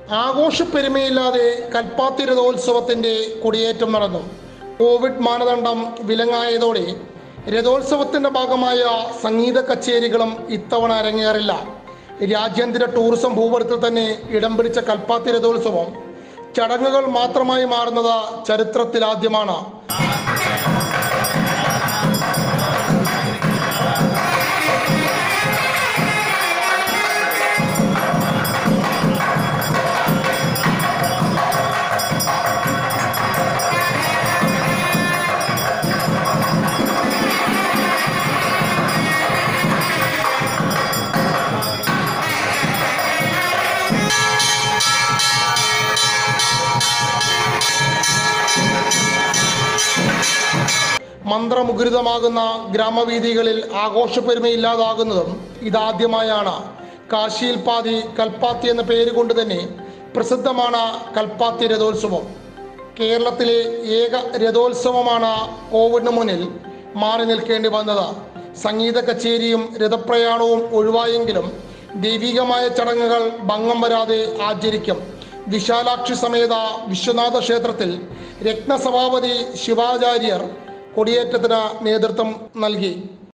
ആഘോഷപ്പെരുമയില്ലാതെ കൽപ്പാത്തി രഥോത്സവത്തിന്റെ കൊടിയേറ്റം നടന്നു കോവിഡ് മാനദണ്ഡം വിലങ്ങായതോടെ രഥോത്സവത്തിന്റെ ഭാഗമായ സംഗീത കച്ചേരികളും ഇത്തവണ അരങ്ങേറില്ല രാജ്യാന്തര ടൂറിസം ഭൂപടത്തിൽ തന്നെ ഇടം പിടിച്ച കൽപ്പാത്തി രഥോത്സവം ചടങ്ങുകൾ മാത്രമായി മാറുന്നത് ചരിത്രത്തിലാദ്യമാണ് മന്ത്രമുഖരിതമാകുന്ന ഗ്രാമവീഥികളിൽ ആഘോഷപ്പെരുമയില്ലാതാകുന്നതും ഇതാദ്യമായാണ് കാശിയിൽ പാതി കൽപ്പാത്തി എന്ന പേര് കൊണ്ട് തന്നെ പ്രസിദ്ധമാണ് കൽപ്പാത്തി രഥോത്സവം കേരളത്തിലെ ഏക രഥോത്സവമാണ് കോവിഡിന് മുന്നിൽ മാറി നിൽക്കേണ്ടി വന്നത് സംഗീത കച്ചേരിയും രഥപ്രയാണവും ഒഴിവായെങ്കിലും ദൈവികമായ ചടങ്ങുകൾ ഭംഗം വരാതെ ആചരിക്കും വിശാലാക്ഷി സമേത വിശ്വനാഥ ക്ഷേത്രത്തിൽ രത്നസഭാപതി ശിവാചാര്യർ കൊടിയേറ്റത്തിന് നേതൃത്വം നൽകി